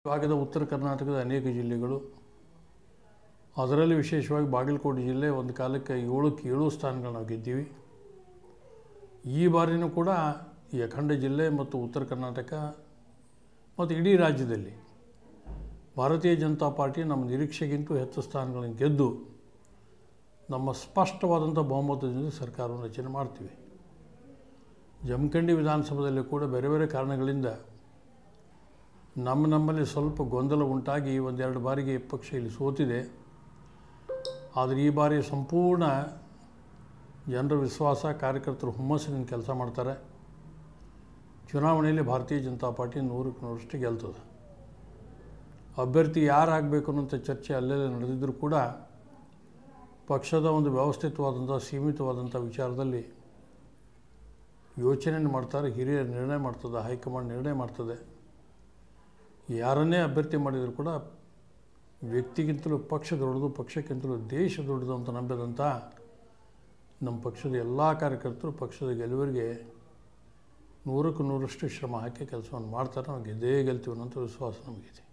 ಭಾಗದ ಉತ್ತರ ಕರ್ನಾಟಕದ ಅನೇಕ ಜಿಲ್ಲೆಗಳು ಅದರಲ್ಲಿ ವಿಶೇಷವಾಗಿ ಬಾಗಲಕೋಟೆ ಜಿಲ್ಲೆ ಒಂದು ಕಾಲಕ್ಕೆ ಏಳಕ್ಕೆ ಏಳು ಸ್ಥಾನಗಳು ನಾವು ಗೆದ್ದೀವಿ ಈ ಬಾರಿನೂ ಕೂಡ ಈ ಅಖಂಡ ಜಿಲ್ಲೆ ಮತ್ತು ಉತ್ತರ ಕರ್ನಾಟಕ ಮತ್ತು ಇಡೀ ರಾಜ್ಯದಲ್ಲಿ ಭಾರತೀಯ ಜನತಾ ಪಾರ್ಟಿ ನಮ್ಮ ನಿರೀಕ್ಷೆಗಿಂತೂ ಹೆಚ್ಚು ಸ್ಥಾನಗಳನ್ನು ಗೆದ್ದು ನಮ್ಮ ಸ್ಪಷ್ಟವಾದಂಥ ಬಹುಮತದಿಂದ ಸರ್ಕಾರವನ್ನು ರಚನೆ ಮಾಡ್ತೀವಿ ಜಮಖಂಡಿ ವಿಧಾನಸಭೆಯಲ್ಲಿ ಕೂಡ ಬೇರೆ ಬೇರೆ ಕಾರಣಗಳಿಂದ ನಮ್ಮ ನಮ್ಮಲ್ಲಿ ಸ್ವಲ್ಪ ಗೊಂದಲ ಉಂಟಾಗಿ ಒಂದೆರಡು ಬಾರಿಗೆ ಪಕ್ಷ ಇಲ್ಲಿ ಸೋತಿದೆ ಆದರೆ ಈ ಬಾರಿ ಸಂಪೂರ್ಣ ಜನರ ವಿಶ್ವಾಸ ಕಾರ್ಯಕರ್ತರು ಹುಮ್ಮಸ್ಸಿನಿಂದ ಕೆಲಸ ಮಾಡ್ತಾರೆ ಚುನಾವಣೆಯಲ್ಲಿ ಭಾರತೀಯ ಜನತಾ ಪಾರ್ಟಿ ನೂರಕ್ಕೆ ನೂರಷ್ಟು ಗೆಲ್ತದೆ ಅಭ್ಯರ್ಥಿ ಯಾರಾಗಬೇಕು ಅನ್ನೋಂಥ ಚರ್ಚೆ ಅಲ್ಲೆಲ್ಲ ನಡೆದಿದ್ದರೂ ಕೂಡ ಪಕ್ಷದ ಒಂದು ವ್ಯವಸ್ಥಿತವಾದಂಥ ಸೀಮಿತವಾದಂಥ ವಿಚಾರದಲ್ಲಿ ಯೋಚನೆ ಮಾಡ್ತಾರೆ ಹಿರಿಯರು ನಿರ್ಣಯ ಮಾಡ್ತದೆ ಹೈಕಮಾಂಡ್ ನಿರ್ಣಯ ಮಾಡ್ತದೆ ಯಾರನ್ನೇ ಅಭ್ಯರ್ಥಿ ಮಾಡಿದರೂ ಕೂಡ ವ್ಯಕ್ತಿಗಿಂತಲೂ ಪಕ್ಷ ದೊಡ್ಡದು ಪಕ್ಷಕ್ಕಿಂತಲೂ ದೇಶ ದೊಡ್ಡದು ಅಂತ ನಂಬಿದಂಥ ನಮ್ಮ ಪಕ್ಷದ ಎಲ್ಲ ಕಾರ್ಯಕರ್ತರು ಪಕ್ಷದ ಗೆಲುವಿಗೆ ನೂರಕ್ಕೆ ನೂರಷ್ಟು ಶ್ರಮ ಹಾಕಿ ಕೆಲಸವನ್ನು ಮಾಡ್ತಾರೆ ನಾವು ಗೆದ್ದೇ ಗೆಲ್ತೀವಿ ಅನ್ನೋಂಥ ವಿಶ್ವಾಸ ನಮಗಿದೆ